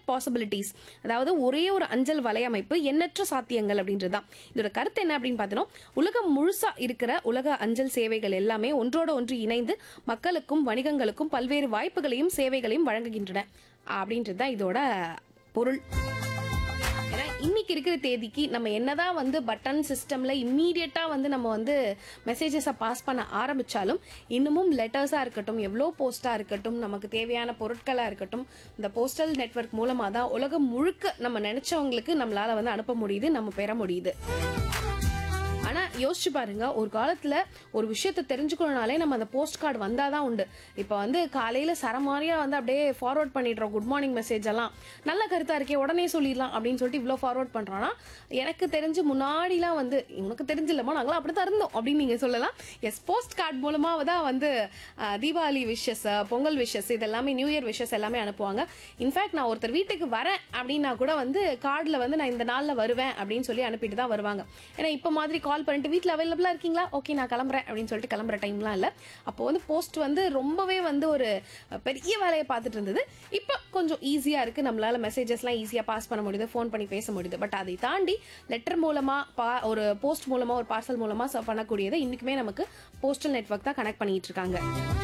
possibilities அதாவது ஒரே ஒரு அஞ்சல் வலையமைப்பு எண்ணற்ற சாத்தியங்கள் அப்படின்றது தான் இதோட கருத்து என்ன அப்படின்னு பார்த்தோம் உலகம் முழுசா இருக்கிற உலக அஞ்சல் சேவைகள் எல்லாமே ஒன்றோட ஒன்று இணைந்து மக்களுக்கும் வணிகங்களுக்கும் பல்வேறு வாய்ப்புகளையும் சேவைகளையும் வழங்குகின்றன அப்படின்றது தான் இதோட பொருள் ஏன்னா இன்னைக்கு இருக்கிற தேதிக்கு நம்ம என்னதான் வந்து பட்டன் சிஸ்டம்ல இம்மீடியட்டா வந்து நம்ம வந்து மெசேஜஸை பாஸ் பண்ண ஆரம்பிச்சாலும் இன்னமும் லெட்டர்ஸா இருக்கட்டும் எவ்வளோ போஸ்டா இருக்கட்டும் நமக்கு தேவையான பொருட்களா இருக்கட்டும் இந்த போஸ்டல் நெட்வொர்க் மூலமா தான் உலகம் முழுக்க நம்ம நினைச்சவங்களுக்கு நம்மளால வந்து அனுப்ப முடியுது நம்ம பெற முடியுது ஆனா யோசிச்சு பாருங்க ஒரு காலத்துல ஒரு விஷயத்த தெரிஞ்சுக்கணும்னாலே நம்ம அந்த போஸ்ட் கார்டு வந்தாதான் உண்டு இப்போ வந்து காலையில சரமாரியா வந்து அப்படியே ஃபார்வர்ட் பண்ணிடுறோம் குட் மார்னிங் மெசேஜ் எல்லாம் நல்ல கருத்தா இருக்கே உடனே சொல்லிடலாம் அப்படின்னு சொல்லிட்டு இவ்வளோ ஃபார்வர்ட் பண்றோம்னா எனக்கு தெரிஞ்சு முன்னாடிலாம் வந்து உனக்கு தெரிஞ்சில்லமா நாங்களாம் அப்படித்தான் இருந்தோம் அப்படின்னு நீங்க சொல்லலாம் எஸ் போஸ்ட் கார்டு மூலமா தான் வந்து அஹ், தீபாவளி விஷஸ் பொங்கல் விஷஸ் இது எல்லாமே நியூ இயர் விஷஸ் எல்லாமே அனுப்புவாங்க இன்ஃபேக்ட் நான் ஒருத்தர் வீட்டுக்கு வரேன் அப்படின்னா கூட வந்து கார்டில் வந்து நான் இந்த நாளில் வருவேன் அப்படின்னு சொல்லி அனுப்பிட்டு தான் வருவாங்க ஏன்னா இப்போ மாதிரி கால் பண்ணிட்டு வீட்டில் அவைலபிளாக இருக்கீங்களா ஓகே நான் கிளம்புறேன் அப்படின்னு சொல்லிட்டு கிளம்புற டைம்லாம் இல்லை அப்போ வந்து போஸ்ட் வந்து ரொம்பவே வந்து ஒரு பெரிய வேலையை பார்த்துட்டு இருந்தது இப்போ கொஞ்சம் ஈஸியாக இருக்குது நம்மளால மெசேஜஸ்லாம் ஈஸியாக பாஸ் பண்ண முடியுது ஃபோன் பண்ணி பேச முடியுது பட் அதை தாண்டி லெட்டர் மூலமாக பா ஒரு போஸ்ட் மூலமாக ஒரு பார்சல் மூலமாக பண்ணக்கூடியதை இன்றைக்குமே நமக்கு போஸ்டல் நெட்வொர்க் தான் கனெக்ட் பண்ணிட்டு இருக்காங்க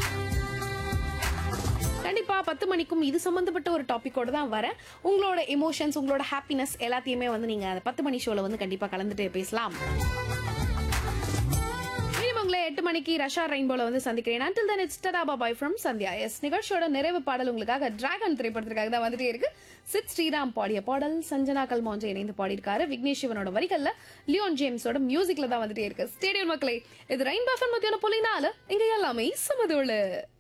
கண்டிப்பா பத்து மணிக்கும் இது சம்பந்தப்பட்ட ஒரு டாபிக்கோட தான் வரேன் உங்களோட எமோஷன்ஸ் உங்களோட ஹாப்பினஸ் எல்லாத்தையுமே வந்து நீங்க அந்த பத்து மணி ஷோல வந்து கண்டிப்பா கலந்துட்டு பேசலாம் மீண்டும் உங்களை எட்டு மணிக்கு ரஷா ரெயின்போல வந்து சந்திக்கிறேன் until then it's tada bye from Sandhya S நிகழ்ச்சியோட நிறைவு பாடல் உங்களுக்காக டிராகன் திரைப்படத்திற்காக தான் வந்துட்டே இருக்கு சித் ஸ்ரீராம் பாடிய பாடல் சஞ்சனா கல்மோஞ்சை இணைந்து பாடியிருக்காரு விக்னேஷ் சிவனோட வரிகள்ல லியோன் ஜேம்ஸோட மியூசிக்ல தான் வந்துட்டே இருக்கு ஸ்டேடியம் மக்களே இது ரெயின் பஃபன் மத்தியான பொலினால இங்க எல்லாமே சமதோளு